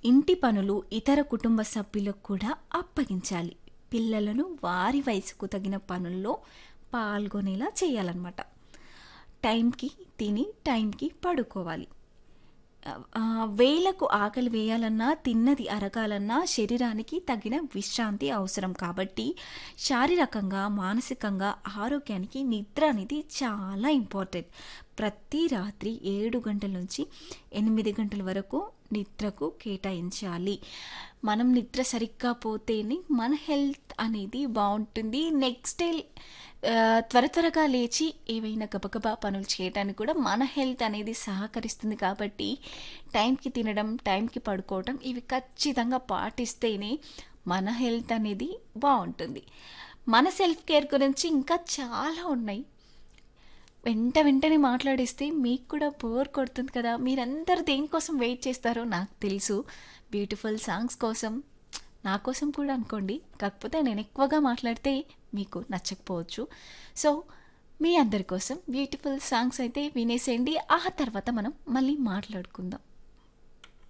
ఇంటి పనులు ఇతర కుటుంబ సభ్యులకు కూడా అప్పగించాలి పిల్లలను వారి వయసుకు తగిన పనుల్లో పాల్గొనేలా చేయాలన్నమాట టైంకి తిని టైంకి పడుకోవాలి ఆ, వేలకు ఆకలి వేయాలన్నా తిన్నది అరగాలన్నా శరీరానికి తగిన విశ్రాంతి అవసరం కాబట్టి శారీరకంగా మానసికంగా ఆరోగ్యానికి నిద్ర అనేది చాలా ఇంపార్టెంట్ ప్రతి రాత్రి ఏడు గంటల నుంచి ఎనిమిది గంటల వరకు నిద్రకు కేటాయించాలి మనం నిద్ర సరిగ్గా పోతేనే మన హెల్త్ అనేది బాగుంటుంది నెక్స్ట్ డే ఆ, త్వర త్వరగా లేచి ఏవైనా గబగబా పనులు చేయడానికి కూడా మన హెల్త్ అనేది సహకరిస్తుంది కాబట్టి టైంకి తినడం టైంకి పడుకోవడం ఇవి ఖచ్చితంగా పాటిస్తేనే మన హెల్త్ అనేది బాగుంటుంది మన సెల్ఫ్ కేర్ గురించి ఇంకా చాలా ఉన్నాయి వెంట వెంటనే మాట్లాడేస్తే మీకు కూడా బోర్ కొడుతుంది కదా మీరందరూ దేనికోసం వెయిట్ చేస్తారో నాకు తెలుసు బ్యూటిఫుల్ సాంగ్స్ కోసం నా కోసం కూడా అనుకోండి కాకపోతే నేను ఎక్కువగా మాట్లాడితే మీకు నచ్చకపోవచ్చు సో మీ అందరి కోసం బ్యూటిఫుల్ సాంగ్స్ అయితే వినేసేయండి ఆ తర్వాత మనం మళ్ళీ మాట్లాడుకుందాం